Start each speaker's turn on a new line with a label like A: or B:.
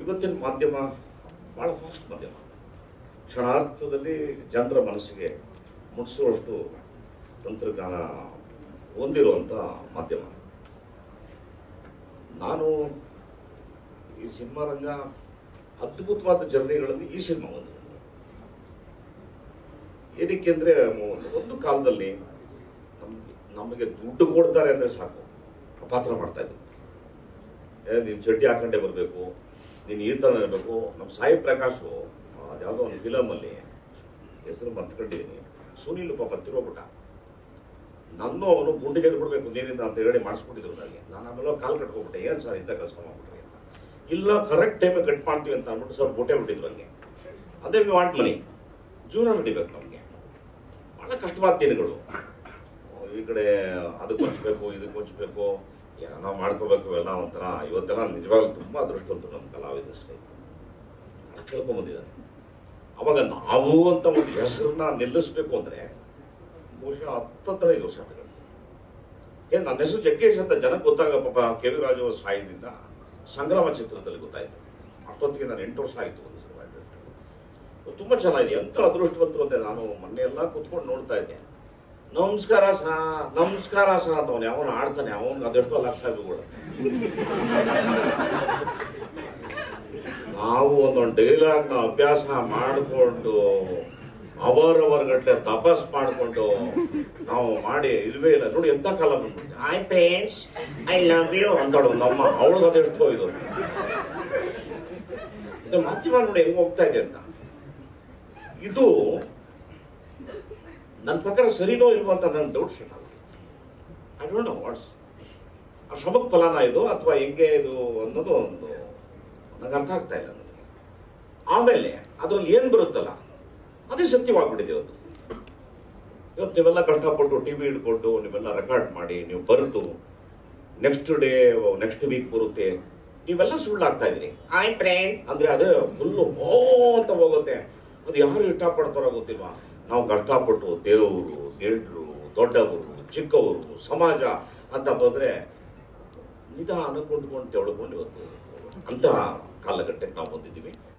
A: ಇವತ್ತಿನ ಮಾಧ್ಯಮ ಭಾಳ ಫಾಸ್ಟ್ ಮಾಧ್ಯಮ ಕ್ಷಣಾರ್ಥದಲ್ಲಿ ಜನರ ಮನಸ್ಸಿಗೆ ಮುಟ್ಟಿಸುವಷ್ಟು ತಂತ್ರಜ್ಞಾನ ಹೊಂದಿರುವಂಥ ಮಾಧ್ಯಮ ನಾನು ಈ ಸಿನಿಮಾ ರಂಗ ಅದ್ಭುತವಾದ ಜರ್ನಿಗಳಲ್ಲಿ ಈ ಸಿನಿಮಾ ಒಂದು ಏನಕ್ಕೆ ಅಂದರೆ ಒಂದು ಕಾಲದಲ್ಲಿ ನಮ್ಗೆ ನಮಗೆ ದುಡ್ಡು ಕೊಡ್ತಾರೆ ಅಂದರೆ ಸಾಕು ಪಾತ್ರ ಮಾಡ್ತಾ ಇದ್ವಿ ಏ ನೀನು ಚಡ್ಡಿ ಹಾಕೊಂಡೇ ಬರಬೇಕು ನೀನು ಈ ಥರ ಇರಬೇಕು ನಮ್ಮ ಸಾಯಿ ಪ್ರಕಾಶು ಅದ್ಯಾವುದೋ ಒಂದು ಫಿಲಮಲ್ಲಿ ಹೆಸರು ಮರ್ತ್ಕೊಂಡಿದ್ದೀನಿ ಸುನೀಲ್ ಪಾಪ ತಿರೋಬಿಟ್ಟ ನನ್ನೂ ಅವನು ಗುಂಡಿಗೆ ಬಿಡಬೇಕು ನೀರಿಂದ ಅಂತ ಹೇಳಿ ಮಾಡಿಸ್ಬಿಟ್ಟಿದ್ರು ನನಗೆ ನಾನು ಆಮೇಲೆ ಕಾಲು ಕಟ್ಕೊಂಡ್ಬಿಟ್ಟೆ ಏನು ಸರ್ ಇಂಥ ಕೆಲಸ ಮಾಡ್ಬಿಟ್ರಿ ಅಂತ ಇಲ್ಲ ಕರೆಕ್ಟ್ ಟೈಮಿಗೆ ಕಟ್ ಮಾಡ್ತೀವಿ ಅಂತ ಅಂದ್ಬಿಟ್ಟು ಸರ್ ಬುಟ್ಟೆ ಬಿಟ್ಟಿದ್ರು ಹಂಗೆ ಅದೇ ವಿ ವಾಂಟ್ ಮನಿ ಜೀವನ ನಡಿಬೇಕು ನಮಗೆ ಭಾಳ ಕಷ್ಟವಾದ ದಿನಗಳು ಈ ಕಡೆ ಅದಕ್ಕೆ ಹೊಂಚಬೇಕು ಇದಕ್ಕೆ ಹೊಂಚಬೇಕು ಏನೋ ಮಾಡ್ಕೋಬೇಕು ಎಲ್ಲ ಒಂಥರ ಇವತ್ತೆಲ್ಲ ನಿಜವಾಗ್ಲೂ ತುಂಬ ಅದೃಷ್ಟವಂತರು ನಮ್ಮ ಕಲಾವಿದಷ್ಟೇ ಕೇಳ್ಕೊಂಬಂದಿದ್ದಾರೆ ಅವಾಗ ನಾವು ಅಂತ ಒಂದು ಹೆಸರನ್ನ ನಿಲ್ಲಿಸ್ಬೇಕು ಅಂದ್ರೆ ಬಹುಶಃ ಹತ್ತತ್ತೈದು ವರ್ಷ ಆಗಿದೆ ಏನ್ ನನ್ನ ಹೆಸರು ಜಗ್ಗೇಶ್ ಅಂತ ಜನಕ್ಕೆ ಗೊತ್ತಾಗ ಪಾಪ ಕೆ ವಿ ರಾಜು ಅವ್ರ ಸಹಾಯದಿಂದ ಸಂಗ್ರಾಮ ಚಿತ್ರದಲ್ಲಿ ಗೊತ್ತಾಯ್ತು ಅಷ್ಟೊತ್ತಿಗೆ ನಾನು ಎಂಟು ವರ್ಷ ಆಯಿತು ಒಂದು ಸಿನಿಮಾ ಮಾಡಿದ್ದು. ತುಂಬಾ ಚೆನ್ನಾಗಿದೆ ಎಂತ ಅದೃಷ್ಟವಂತರು ಅಂತೆ ನಾನು ಮೊನ್ನೆ ಎಲ್ಲ ಕುತ್ಕೊಂಡು ನೋಡ್ತಾ ಇದ್ದೆ ನಮಸ್ಕಾರ ಸಾ ನಮಸ್ಕಾರ ಸಾ ಅಂತ ಅವನು ಅವನು ಆಡ್ತಾನೆ ಅವನು ಅದೆಷ್ಟೋ ಲಕ್ಷ ಕೂಡ ನಾವು ಒಂದೊಂದು ಡೈಲಾಗ್ನ ಅಭ್ಯಾಸ ಮಾಡಿಕೊಂಡು ಅವರವರ್ಗಟ್ಲೆ ತಪಸ್ ಮಾಡಿಕೊಂಡು ನಾವು ಮಾಡಿ ಇಲ್ವೇ ಇಲ್ಲ ನೋಡಿ ಎಂತ ಕಾಲ ಬಂದ್ಬಿಟ್ಟು ಐ ಫ್ರೆಂಡ್ಸ್ ಐ ಲವ್ ಯು ಅಂತಾಳು ನಮ್ಮ ಅವಳಿಗೆ ಅದೆಷ್ಟೋ ಇದು ಇದು ಮಾಧ್ಯಮ ನೋಡಿ ಹೆಂಗ್ ಹೋಗ್ತಾ ಇದೆ ಅಂತ ಇದು ನನ್ನ ಪ್ರಕಾರ ಸರಿನೋ ಇಲ್ವೋ ಅಂತ ನನ್ನ ಡೌಟ್ ಸ್ಟಾರ್ಟ್ ಆಗುತ್ತೆ ಐ ಡೋಂಟ್ ನೋ ವಾಟ್ಸ್ ಆ ಶ್ರಮಕ್ಕೆ ಫಲಾನ ಇದು ಅಥವಾ ಹೆಂಗೆ ಇದು ಅನ್ನೋದು ಒಂದು ನಂಗೆ ಅರ್ಥ ಆಗ್ತಾ ಇಲ್ಲ ನನಗೆ ಆಮೇಲೆ ಅದ್ರಲ್ಲಿ ಏನು ಬರುತ್ತಲ್ಲ ಅದೇ ಸತ್ಯವಾಗ್ಬಿಟ್ಟಿದೆ ಇವತ್ತು ಇವತ್ತು ನೀವೆಲ್ಲ ಕಷ್ಟಪಟ್ಟು ಟಿ ವಿ ಹಿಡ್ಕೊಂಡು ನೀವೆಲ್ಲ ರೆಕಾರ್ಡ್ ಮಾಡಿ ನೀವು ಬರೆದು ನೆಕ್ಸ್ಟ್ ಡೇ ನೆಕ್ಸ್ಟ್ ವೀಕ್ ಬರುತ್ತೆ ನೀವೆಲ್ಲ ಸುಳ್ಳಾಗ್ತಾ ಇದ್ರಿ ಐ ಫ್ರೆಂಡ್ ಅಂದ್ರೆ ಅದೇ ಫುಲ್ಲು ಓ ಅಂತ ಹೋಗುತ್ತೆ ಅದು ಯಾರು ಇಷ್ಟಪಡ್ತಾರೋ ಗೊತ್ತಿಲ್ವಾ ನಾವು ಕಷ್ಟಪಟ್ಟು ದೇವರು ದೇಡ್ರು ದೊಡ್ಡವರು ಚಿಕ್ಕವರು ಸಮಾಜ ಅಂತ ಬಂದ್ರೆ ನಿಧಾನ ಕೊಂಡ್ಕೊಂಡು ತೆಗೆದುಕೊಂಡು ಇವತ್ತು ಅಂತ ಕಾಲಘಟ್ಟಕ್ಕೆ ನಾವು ಬಂದಿದ್ದೀವಿ